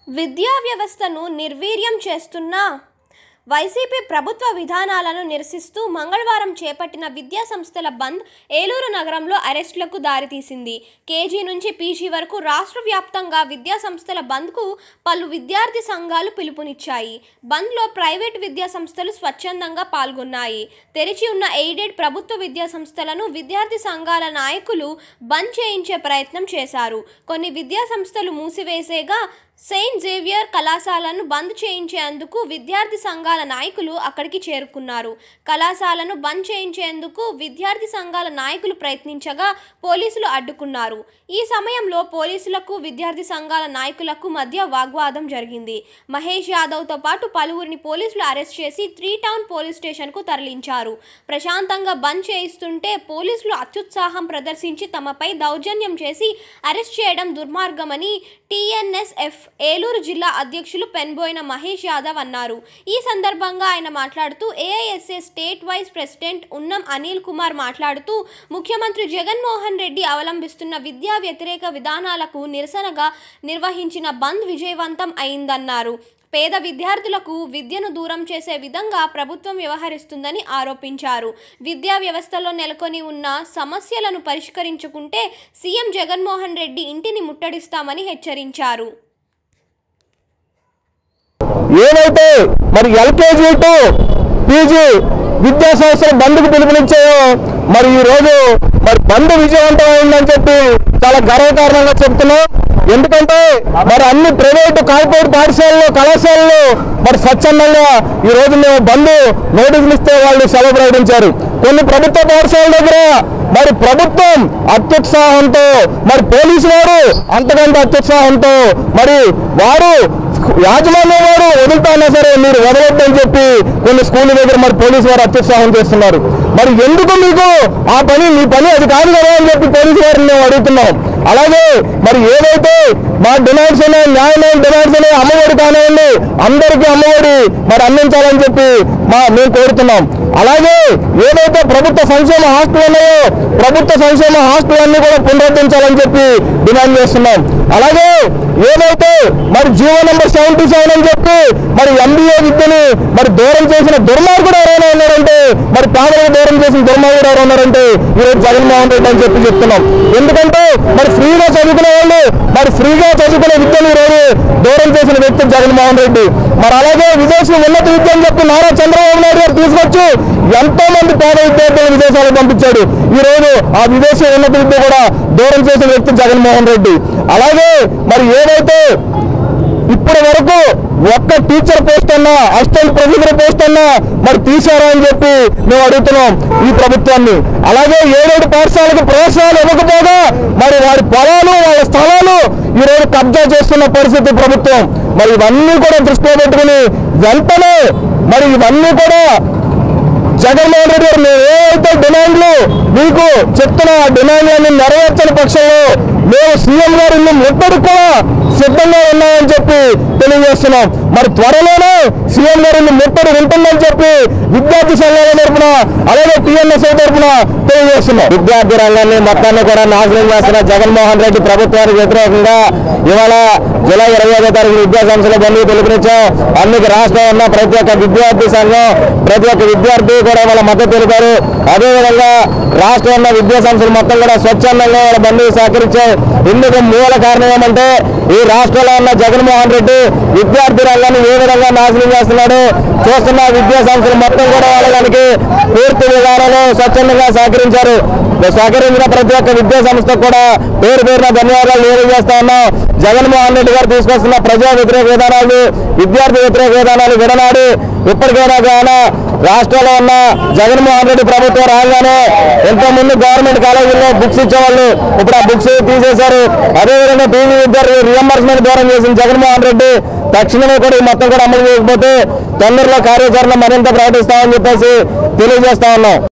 విద్యా వ్యవస్థను నిర్వీర్యం చేస్తున్న వైసీపీ ప్రభుత్వ విధానాలను నిరసిస్తూ మంగళవారం చేపట్టిన విద్యా సంస్థల బంద్ ఏలూరు నగరంలో అరెస్టులకు దారితీసింది కేజీ నుంచి పీజీ వరకు రాష్ట్ర వ్యాప్తంగా విద్యా సంస్థల బంద్కు పలు విద్యార్థి సంఘాలు పిలుపునిచ్చాయి బంద్లో ప్రైవేటు విద్యా సంస్థలు స్వచ్ఛందంగా పాల్గొన్నాయి తెరిచి ఉన్న ఎయిడెడ్ ప్రభుత్వ విద్యా సంస్థలను విద్యార్థి సంఘాల నాయకులు బంద్ చేయించే ప్రయత్నం చేశారు కొన్ని విద్యా సంస్థలు మూసివేసేగా సెయింట్ జేవియర్ కళాశాలను బంద్ చేయించేందుకు విద్యార్థి సంఘాల నాయకులు అక్కడికి చేరుకున్నారు కళాశాలను బంద్ చేయించేందుకు విద్యార్థి సంఘాల నాయకులు ప్రయత్నించగా పోలీసులు అడ్డుకున్నారు ఈ సమయంలో పోలీసులకు విద్యార్థి సంఘాల నాయకులకు మధ్య వాగ్వాదం జరిగింది మహేష్ యాదవ్తో పాటు పలువురిని పోలీసులు అరెస్ట్ చేసి త్రీ టౌన్ పోలీస్ స్టేషన్కు తరలించారు ప్రశాంతంగా బంద్ చేయిస్తుంటే పోలీసులు అత్యుత్సాహం ప్రదర్శించి తమపై దౌర్జన్యం చేసి అరెస్ట్ చేయడం దుర్మార్గమని టీఎన్ఎస్ఎఫ్ ఏలూరు జిల్లా అధ్యక్షులు పెన్బోయిన మహేష్ యాదవ్ అన్నారు ఈ సందర్భంగా ఆయన మాట్లాడుతూ ఏఐఎస్ఏ స్టేట్ వైస్ ప్రెసిడెంట్ ఉన్నం అనిల్ కుమార్ మాట్లాడుతూ ముఖ్యమంత్రి జగన్మోహన్ రెడ్డి అవలంబిస్తున్న విద్యా వ్యతిరేక విధానాలకు నిరసనగా నిర్వహించిన బంద్ విజయవంతం అయిందన్నారు పేద విద్యార్థులకు విద్యను దూరం చేసే విధంగా ప్రభుత్వం వ్యవహరిస్తుందని ఆరోపించారు విద్యా వ్యవస్థలో నెలకొని ఉన్న సమస్యలను పరిష్కరించుకుంటే సీఎం జగన్మోహన్ రెడ్డి ఇంటిని ముట్టడిస్తామని హెచ్చరించారు ఏవైతే మరి ఎల్కేజీ టు పీజీ విద్యా సంస్థలు బంద్కు పిలుపునిచ్చాయో మరి ఈ రోజు మరి బంద్ విజయవంతమైందని చెప్పి చాలా గర్వకారణంగా చెప్తున్నాం ఎందుకంటే మరి అన్ని ప్రైవేటు కార్పొరేట్ పాఠశాలలు కళాశాలలు మరి స్వచ్ఛందంగా ఈ రోజు మేము బంద్ నోటీసులు ఇస్తే వాళ్ళు సెలవు ప్రకటించారు కొన్ని ప్రభుత్వ పాఠశాలల దగ్గర మరి ప్రభుత్వం అత్యుత్సాహంతో మరి పోలీసు వారు అంతకంటే అత్యుత్సాహంతో మరి వారు యాజమాన్యం వారు వదులుతానా సరే మీరు వదలొద్దని చెప్పి కొన్ని స్కూల్ దగ్గర మరి పోలీసు వారు అత్యుత్సాహం చేస్తున్నారు మరి ఎందుకు మీకు ఆ పని మీ పని అది కాదు కదా అని చెప్పి పోలీసు వారిని మేము అడుగుతున్నాం అలాగే మరి ఏదైతే మా డిమాండ్స్ ఉన్నాయి న్యాయమైన డిమాండ్స్ ఉన్నాయి అమ్మఒడి కానివ్వండి అందరికీ అమ్మఒడి మరి అందించాలని చెప్పి మా మేము కోరుతున్నాం అలాగే ఏదైతే ప్రభుత్వ సంక్షేమ హాస్టల్ ఉన్నాయో ప్రభుత్వ సంక్షేమ హాస్టల్ అన్ని కూడా పునరుద్ధరించాలని చెప్పి డిమాండ్ చేస్తున్నాం అలాగే ఏదైతే మరి జీవో నెంబర్ సెవెంటీ సెవెన్ అని చెప్పి మరి ఎంబీఏ విద్యని మరి దూరం చేసిన దుర్మార్గుడు ఎవరైనా ఉన్నారంటే మరి పేదలకు దూరం చేసిన దుర్మార్గుడు ఎవరు ఉన్నారంటే ఈరోజు జగన్మోహన్ రెడ్డి అని చెప్పి చెప్తున్నాం ఎందుకంటే మరి ఫ్రీగా చదువుకునే వాళ్ళు మరి ఫ్రీగా చదువుకునే విద్యను ఈరోజు దూరం చేసిన వ్యక్తి జగన్మోహన్ రెడ్డి మరి అలాగే విదేశీ ఉన్నత విద్య అని చెప్పి నారా చంద్రబాబు నాయుడు గారు తీసుకొచ్చి ఎంతో మంది పేద విద్యార్థులను విదేశాలకు పంపించాడు ఈ రోజు ఆ విదేశీ ఉన్నత విద్య కూడా దూరం చేసిన వ్యక్తి జగన్మోహన్ రెడ్డి అలాగే మరి ఏదైతే ఇప్పటి వరకు ఒక్క టీచర్ పోస్ట్ అన్నా అసిస్టెంట్ ప్రొఫెసర్ పోస్ట్ అన్నా మరి తీశారా అని చెప్పి మేము అడుగుతున్నాం ఈ ప్రభుత్వాన్ని అలాగే ఏడేడు పాఠశాలకు ప్రోత్సాహాలు ఇవ్వకపోగా మరి వారి పొలాలు వాళ్ళ స్థలాలు ఈ రోజు కబ్జా చేస్తున్న పరిస్థితి ప్రభుత్వం మరి ఇవన్నీ కూడా దృష్టిలో పెట్టుకుని వెంటనే మరి ఇవన్నీ కూడా జగన్మోహన్ రెడ్డి గారు మేము ఏవైతే డిమాండ్లు మీకు చెప్తున్న ఆ డిమాండ్లన్నీ నెరవేర్చని పక్షంలో మేము సీఎం గారు ఇల్లు ముట్టడికి కూడా సిద్ధంగా ఉన్నామని చెప్పి తెలియజేస్తున్నాం మరి త్వరలోనే సీఎం గారు ఇల్లు ముట్టడి ఉంటుందని చెప్పి విద్యార్థి సంఘాల తరఫున అలాగే టీఎన్ఎస్ఐ తరఫున తెలియజేస్తున్నాం విద్యార్థి రంగాన్ని మొత్తాన్ని కూడా నాశనం చేస్తున్న జగన్మోహన్ రెడ్డి ప్రభుత్వానికి వ్యతిరేకంగా ఇవాళ జూలై ఇరవై ఐదో తారీఖు విద్యా సంస్థల బంధువు పిలుపునిచ్చాం అందుకు రాష్ట్రం ఉన్న ప్రతి ఒక్క విద్యార్థి సంఘం ప్రతి ఒక్క విద్యార్థి కూడా వాళ్ళ మద్దతు తెలిపారు అదేవిధంగా రాష్ట్రం ఉన్న విద్యా సంస్థలు మొత్తం కూడా స్వచ్ఛందంగా వాళ్ళ బంధువు సహకరించాయి ఇందుకు మూల కారణం ఏమంటే ఈ రాష్ట్రంలో ఉన్న జగన్మోహన్ రెడ్డి విద్యార్థి రంగాన్ని ఏ విధంగా నాశనం చేస్తున్నాడు చూస్తున్న విద్యా సంస్థలు మొత్తం కూడా వాళ్ళకి పూర్తి విధానంలో స్వచ్ఛందంగా సహకరించారు సహకరించిన ప్రతి ఒక్క విద్యా సంస్థకు కూడా పేరు పేరున ధన్యవాదాలు తెలియజేస్తా ఉన్నాం జగన్మోహన్ రెడ్డి గారు తీసుకొస్తున్న ప్రజా వ్యతిరేక విధానాలు విద్యార్థి వ్యతిరేక విధానాలు విడనాడి ఇప్పటికైనా కానీ రాష్ట్రంలో ఉన్న జగన్మోహన్ రెడ్డి ప్రభుత్వం రాగానే ఎంతో ముందు గవర్నమెంట్ కాలేజీల్లో బుక్స్ ఇచ్చేవాళ్ళు ఇప్పుడు ఆ బుక్స్ తీసేశారు అదేవిధంగా టీవీ విద్యార్థి రియంబర్స్మెంట్ దూరం చేసిన జగన్మోహన్ రెడ్డి తక్షణమే కూడా ఈ మొత్తం కూడా అమలు చేయకపోతే తొందరలో కార్యాచరణ మరింత ప్రకటిస్తామని చెప్పేసి తెలియజేస్తా ఉన్నాం